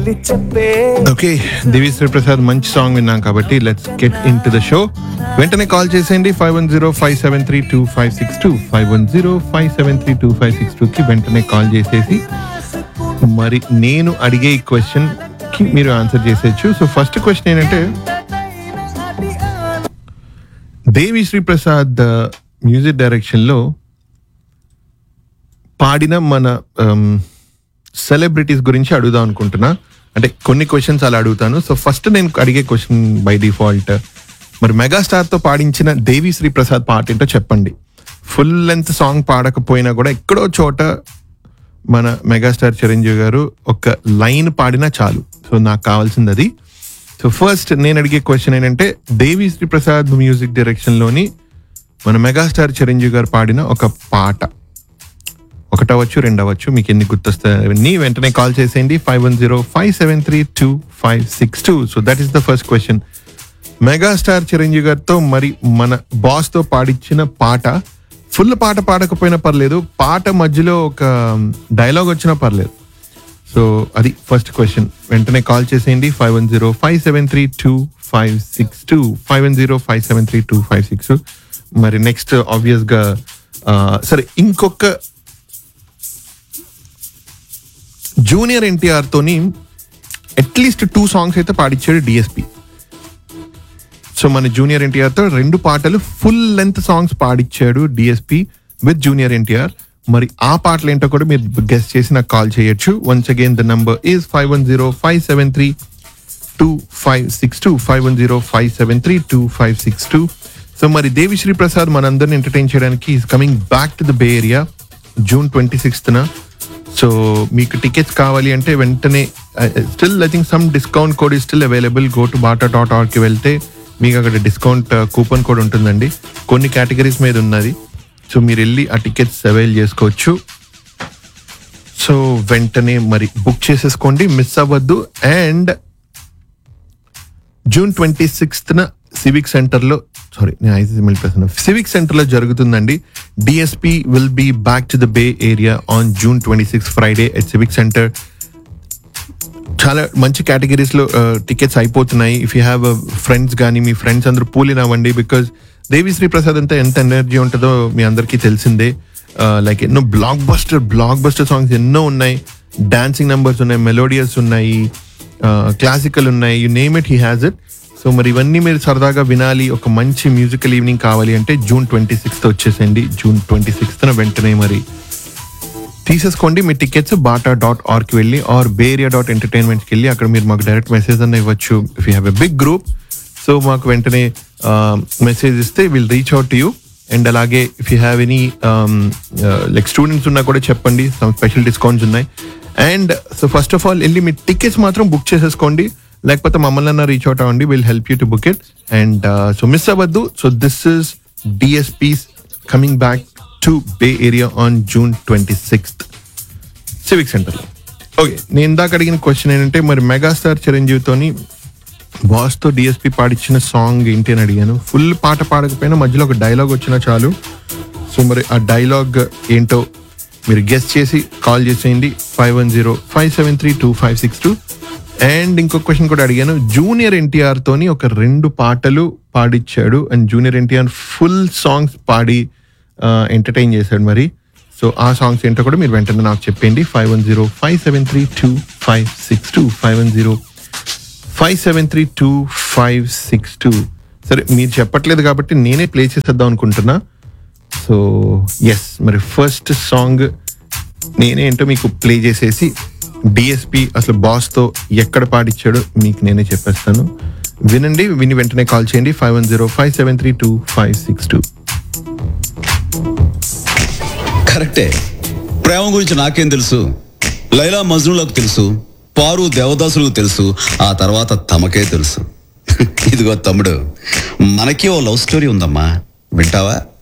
వెళ్ళి చెప్పే ఓకే దివిశ్రీ ప్రసాద్ మంచి సాంగ్ విన్నాం కాబట్టి let's get into the show వెంటనే కాల్ చేసేయండి five one zero five seven three two five six two five one zero five seven three two five six టూకి వెంటనే call చేసేసి మరి నేను అడిగే ఈ క్వశ్చన్ కి మీరు ఆన్సర్ చేసేయచ్చు సో ఫస్ట్ క్వశ్చన్ ఏంటంటే దేవి శ్రీ ప్రసాద్ మ్యూజిక్ డైరెక్షన్ లో పాడిన మన సెలబ్రిటీస్ గురించి అడుగుదాం అనుకుంటున్నా అంటే కొన్ని క్వశ్చన్స్ అలా అడుగుతాను సో ఫస్ట్ నేను అడిగే క్వశ్చన్ బై డిఫాల్ట్ మరి మెగాస్టార్ తో పాడించిన దేవి శ్రీ ప్రసాద్ పాట ఏంటో చెప్పండి ఫుల్ లెంత్ సాంగ్ పాడకపోయినా కూడా ఎక్కడో చోట మన మెగాస్టార్ చిరంజీవి గారు ఒక లైన్ పాడినా చాలు సో నాకు కావాల్సింది అది సో ఫస్ట్ నేను అడిగే క్వశ్చన్ ఏంటంటే దేవి శ్రీ ప్రసాద్ మ్యూజిక్ డైరెక్షన్ లోని మన మెగాస్టార్ చిరంజీవి గారు పాడిన ఒక పాట ఒకటవచ్చు రెండవచ్చు మీకు ఎన్ని గుర్తొస్తాయని వెంటనే కాల్ చేసేయండి five one zero five seven three two five six two so that is the first question megastar Chiranjeevi గారితో మరి మన బాస్ తో పాడించిన పాట ఫుల్ పాట పాడకపోయినా పర్లేదు పాట మధ్యలో ఒక డైలాగ్ వచ్చినా పర్లేదు సో అది ఫస్ట్ క్వశ్చన్ వెంటనే కాల్ చేసేయండి five one zero five seven three two five six two five one zero five seven three two five six మరి నెక్స్ట్ ఆబ్వియస్ గా ఆ, సరే ఇంకొక జూనియర్ ఎన్టీఆర్ తోని అట్లీస్ట్ టూ సాంగ్స్ అయితే పాడించాడు డిఎస్పి సో మన జూనియర్ ఎన్టీఆర్ తో రెండు పాటలు ఫుల్ లెంత్ సాంగ్స్ పాడిచ్చాడు డిఎస్పి విత్ జూనియర్ ఎన్టీఆర్ మరి ఆ పాటలు ఏంటో కూడా మీరు గెస్ట్ చేసి నాకు కాల్ చేయొచ్చు once again the number is five one zero five seven three two five six two five one zero five seven three two five six two so మరి దేవిశ్రీ ప్రసాద్ మనందరిని ఎంటర్టైన్ చేయడానికి is coming back to the bay area June twenty sixth so మీకు tickets కావాలి అంటే వెంటనే still I think some discount code is still available go to BATA dot ఆర్కి వెళ్తే మీకు అక్కడ డిస్కౌంట్ కూపన్ కోడ్ ఉంటుందండి కొన్ని కేటగిరీస్ మీద ఉన్నది సో మీరు వెళ్ళి ఆ టికెట్స్ అవైల్ చేసుకోవచ్చు సో వెంటనే మరి బుక్ చేసేసుకోండి మిస్ అవ్వద్దు and June twenty sixth civic సెంటర్లో సారీ నేను ఐసీసీ వెళ్ళిపోతున్నాను సివిక్ సెంటర్లో జరుగుతుందండి DSP will be back to the bay area on June twenty six Friday at civic center చాలా మంచి కేటగిరీస్ లో టికెట్స్ అయిపోతున్నాయి ఇఫ్ యూ హ్యావ్ ఫ్రెండ్స్ కానీ మీ ఫ్రెండ్స్ అందరూ పూలిన్ అవ్వండి బికాస్ దేవిశ్రీ ప్రసాద్ అంతా ఎంత ఎనర్జీ ఉంటుందో మీ అందరికీ తెలిసిందే లైక్ ఎన్నో blockbuster blockbuster songs ఎన్నో ఉన్నాయి డాన్సింగ్ నెంబర్స్ ఉన్నాయి మెలోడియస్ ఉన్నాయి క్లాసికల్ ఉన్నాయి you name it he has it so మరి ఇవన్నీ మీరు సరదాగా వినాలి ఒక మంచి మ్యూజికల్ ఈవినింగ్ కావాలి అంటే జూన్ ట్వంటీ సిక్స్త్ వచ్చేసండి జూన్ ట్వంటీ సిక్స్త్ వెంటనే మరి తీసేసుకోండి మీ టికెట్స్ బాటా డాట్ ఆర్కి వెళ్ళి ఆర్ బేరియా డాట్ ఎంటర్టైన్మెంట్కి వెళ్ళి అక్కడ మీరు మాకు డైరెక్ట్ మెసేజ్ అన్న ఇవ్వచ్చు if you have a big group so మాకు వెంటనే మెసేజ్ ఇస్తే will reach out you and అలాగే if you have any like students ఉన్నా కూడా చెప్పండి సమ్ స్పెషల్ డిస్కౌంట్స్ ఉన్నాయి and so first of all వెళ్ళి మీ టికెట్స్ మాత్రం బుక్ చేసేసుకోండి లేకపోతే మమ్మల్ని అన్న రీచ్ అవుట్ అవ్వండి will help you to book it and so miss అవ్వద్దు so this is DSP's coming back to bay area on June twenty sixth civic సెంటర్లో ఓకే నేను ఇందాక అడిగిన క్వశ్చన్ ఏంటంటే మరి మెగాస్టార్ చిరంజీవితోని బాస్తో డిఎస్పి పాడిచ్చిన సాంగ్ ఏంటి అని అడిగాను ఫుల్ పాట పాడకపోయినా మధ్యలో ఒక డైలాగ్ వచ్చినా చాలు సో మరి ఆ డైలాగ్ ఏంటో మీరు గెస్ట్ చేసి కాల్ చేసేయండి five one zero five seven three two five six two and ఇంకొక క్వశ్చన్ కూడా అడిగాను జూనియర్ ఎన్టీఆర్ తోని ఒక రెండు పాటలు పాడిచ్చాడు and junior NTR full songs పాడి ఎంటర్టైన్ చేశాడు మరి సో ఆ సాంగ్స్ ఏంటో కూడా మీరు వెంటనే నాకు చెప్పండి five one zero five seven three two five six two five one zero five seven three two five six two సరే మీరు చెప్పట్లేదు కాబట్టి నేనే ప్లే చేసేద్దాం అనుకుంటున్నా సో ఎస్ మరి ఫస్ట్ సాంగ్ నేనే ఏంటో మీకు ప్లే చేసేసి డిఎస్పి అసలు బాస్తో ఎక్కడ పాడిచ్చాడో మీకు నేనే చెప్పేస్తాను వినండి విని వెంటనే కాల్ చేయండి five one zero five seven three two five six two కరెక్టే ప్రేమ గురించి నాకేం తెలుసు లైలా మజ్నులకు తెలుసు పారు దేవదాసులకు తెలుసు ఆ తర్వాత తమకే తెలుసు ఇదిగో తమ్ముడు మనకి ఓ లవ్ స్టోరీ ఉందమ్మా వింటావా